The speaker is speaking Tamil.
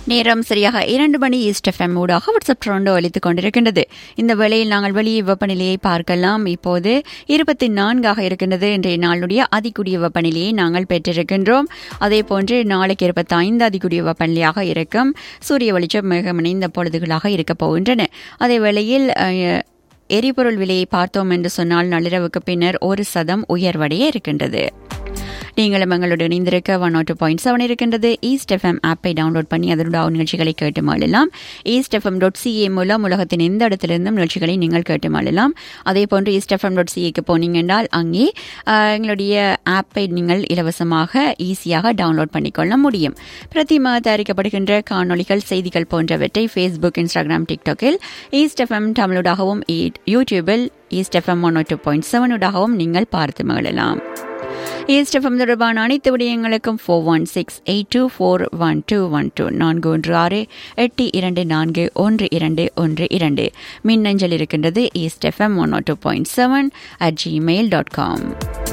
நேரம் சரியாக இரண்டு மணி ஈஸ்ட் எஃப்எம் ஊடாக வாட்ஸ்அப் ட்ரோண்டோ அளித்துக் கொண்டிருக்கின்றது இந்த வேளையில் நாங்கள் வெளியே வெப்பநிலையை பார்க்கலாம் இப்போது இருபத்தி நான்காக இருக்கின்றது இன்றைய நாளுடைய அதிகூடிய வெப்பநிலையை நாங்கள் பெற்றிருக்கின்றோம் அதே போன்று நாளைக்கு இருபத்தி ஐந்து அதிகூடிய வெப்பநிலையாக இருக்கும் சூரிய வெளிச்சம் மிகமணிந்த பொழுதுகளாக இருக்கப் போகின்றன அதே வேளையில் அஹ், எரிபொருள் விலையை பார்த்தோம் என்று சொன்னால் நள்ளிரவுக்கு பின்னர் ஒரு சதம் உயர்வடைய இருக்கின்றது நீங்களும் எங்களுடன் இணைந்திருக்க ஒன் டூ பாயிண்ட் செவன் இருக்கின்றது ஈஸ்ட் எஃப்எம் ஆப்பை டவுன்லோட் பண்ணி அதனுடைய நிகழ்ச்சிகளை கேட்டு மாளலாம் ஈஸ்ட் எஃப்எம் டாட் சிஏ மூலம் உலகத்தின் எந்த இடத்திலிருந்தும் நிகழ்ச்சிகளை நீங்கள் கேட்டு மாளலாம் அதே போன்று ஈஸ்ட் எஃப்எம் டாட் சிஏக்கு போனீங்கன்றால் அங்கே ஆஹ், எங்களுடைய ஆப்பை நீங்கள் இலவசமாக ஈஸியாக டவுன்லோட் பண்ணிக்கொள்ள முடியும் பிரதிமா தயாரிக்கப்படுகின்ற காணொளிகள் செய்திகள் போன்றவற்றை ஃபேஸ்புக் இன்ஸ்டாகிராம் டிக்டாக்கில் ஈஸ்ட் எஃப்எம் தமிழூடாகவும் ஈ- யூடியூபில் East FM one two point செவனூடாகவும் நீங்கள் பார்த்து மகிழலாம் ஈஸ்ட் எஃப்எம் தொடர்பான அனைத்து விடயங்களுக்கும் four one six eight two four one two one two நான்கு ஒன்று ஆறு எட்டு இரண்டு நான்கு ஒன்று இரண்டு ஒன்று இரண்டு மின்னஞ்சல் இருக்கின்றது East FM one two point seven at Gmail dot com